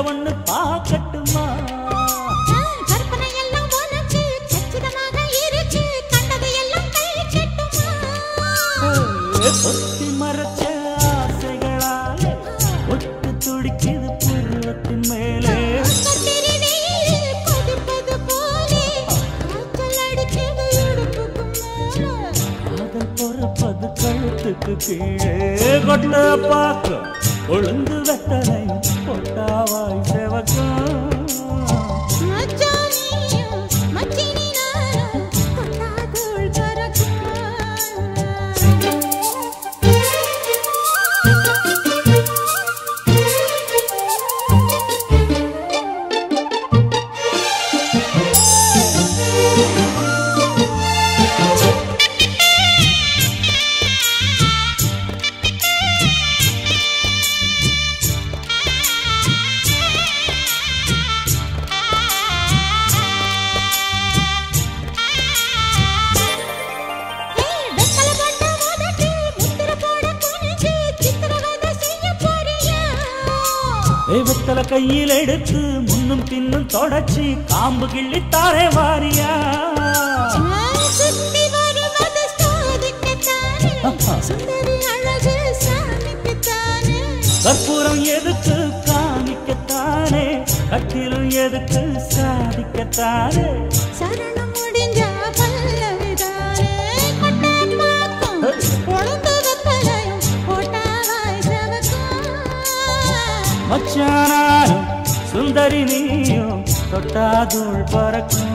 ஒண்ணு பார்க்கட்டுமா கற்பனை எல்லாம் உனக்கு கச்சிதமாக இருக்கு கண்டது எல்லாம் கை கட்டுமா ஒத்தி மறைச்ச ஆசைகளாலே ஒட்டு துடிக்குது புருவத்தின் மேலே கத்திரி நீர் கொதிப்பது போலே காய்ச்சல் அடிக்குது இடுப்புக்கு மேலே காதல் பொறப்பது கழுத்துக்கு கீழே கொட்ட பார்க்கும் ஒழுங்கு வெத்தனையும் பொட்டாவாய் செவக்கும் மச்சானியும் மச்சினி நானும் தொட்டாதோள் வெத்தல போட்ட உதட்டில் முத்திர போட குனிஞ்சு சித்திரவதை செய்ய போறியா தெய்வத்தல கையில் எடுத்து முன்னும் பின்னும் தொடச்சி காம்பு கிள்ளி தாரே வாரியா சுத்தி வருவது சோதிக்கத்தானே சுந்தரி அழகு சாமிக்குத்தானே கற்பூரம் எதுக்கு காமிக்கத்தானே கட்டிலும் எதுக்கு சாதிக்கத்தானே சரணம் முடிஞ்சா பல்லவிதானே கொட்டை பாக்கும் கொழுந்து வெத்தலையும் போட்டாவாய் செவக்கும் மச்சானாரும் சுந்தரி நீயும் தொட்டாதூள் பறக்கும்